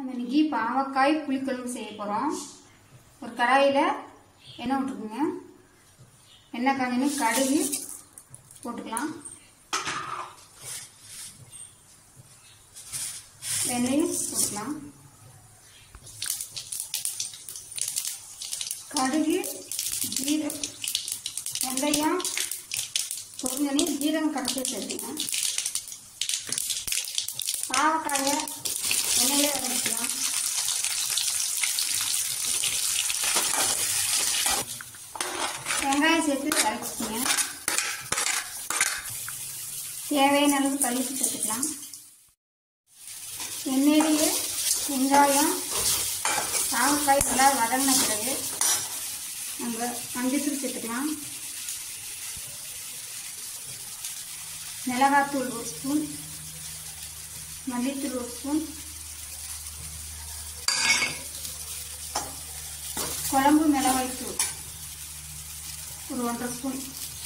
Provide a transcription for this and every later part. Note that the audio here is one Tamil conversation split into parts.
நம்ம இன்னைக்கு பாவக்காய் புளிக்குழம்பு செய்ய போகிறோம் ஒரு கடாயில் எண்ணெய் விட்டுருக்குங்க எண்ணெய் காஞ்சனு கடுகு போட்டுக்கலாம் வெந்தயம் போட்டுக்கலாம் கடுகு ஜீரகம் வெந்தயம் பொருங்கனி ஜீரகம் கடைசி சேர்த்துக்கேன் பாவக்காயை எண்ணெயிலே வதக்கலாம் வெங்காயம் சேர்த்து வதக்கிக்கங்க தேவையான அளவு கழுவி சேர்த்துக்கலாம் எண்ணெயிலேயே வெங்காயம் பாவக்காய் நல்லா வதங்கின பிறகு நம்ம மஞ்சத்தூள் சேர்த்துக்கலாம் மிளகாத்தூள் ஒரு ஸ்பூன் மல்லித்தூள் ஒரு ஸ்பூன் குழம்பு மிளகாய் தூள் ஒரு ஒன்றரை ஸ்பூன்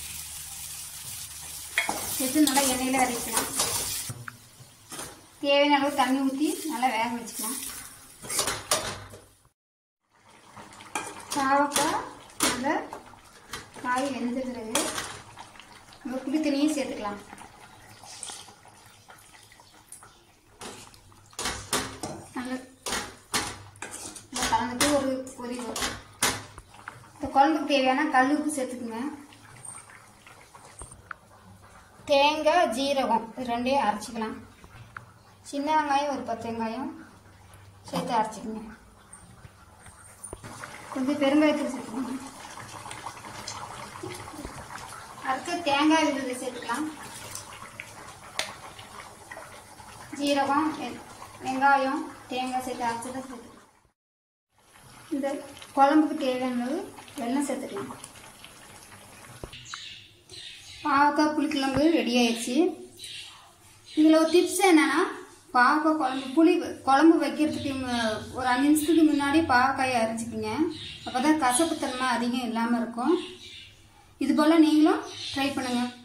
சேர்த்து நல்லா எண்ணெயில் அரைக்கலாம் தேவையான அளவு தண்ணி ஊற்றி நல்லா வேக வச்சுக்கலாம் பாவக்காய் நல்லா காய் வெந்த பிறகு நம்ம புளி தண்ணியும் சேர்த்துக்கலாம் நல்லா நல்லா கலந்துட்டு ஒரு கொதி வரும் இந்த குழம்புக்கு தேவையான கல் உப்பு சேர்த்துக்குங்க தேங்காய் ஜீரகம் இது ரெண்டையும் அரைச்சிக்கலாம் சின்ன வெங்காயம் ஒரு பத்து வெங்காயம் சேர்த்து அரைச்சிக்கங்க கொஞ்சம் பெருங்காயத்தூள் சேர்த்துக்கோங்க அடுத்து தேங்காய் விழுது சேர்த்துக்கலாம் ஜீரகம் வெ- வெங்காயம் தேங்காய் சேர்த்து அரைச்சதை சேர்த்துக்கலாம் இந்த குழம்புக்கு தேவையானது வெல்லம் சேர்த்துக்கலாம் பாவக்காய் புளிக்குழம்பு ரெடி ஆயிடுச்சு இதில் ஒரு டிப்ஸ் என்னன்னா பாவக்காய் குழம்பு புளி குழம்பு வைக்கிறதுக்கு மு- ஒரு அஞ்சு நிமிஷத்துக்கு முன்னாடி பாவக்காயை அரைச்சிக்கிங்க அப்போ தான் கசப்புத்தன்மை அதிகம் இல்லாமல் இருக்கும் இது போல் நீங்களும் ட்ரை பண்ணுங்கள்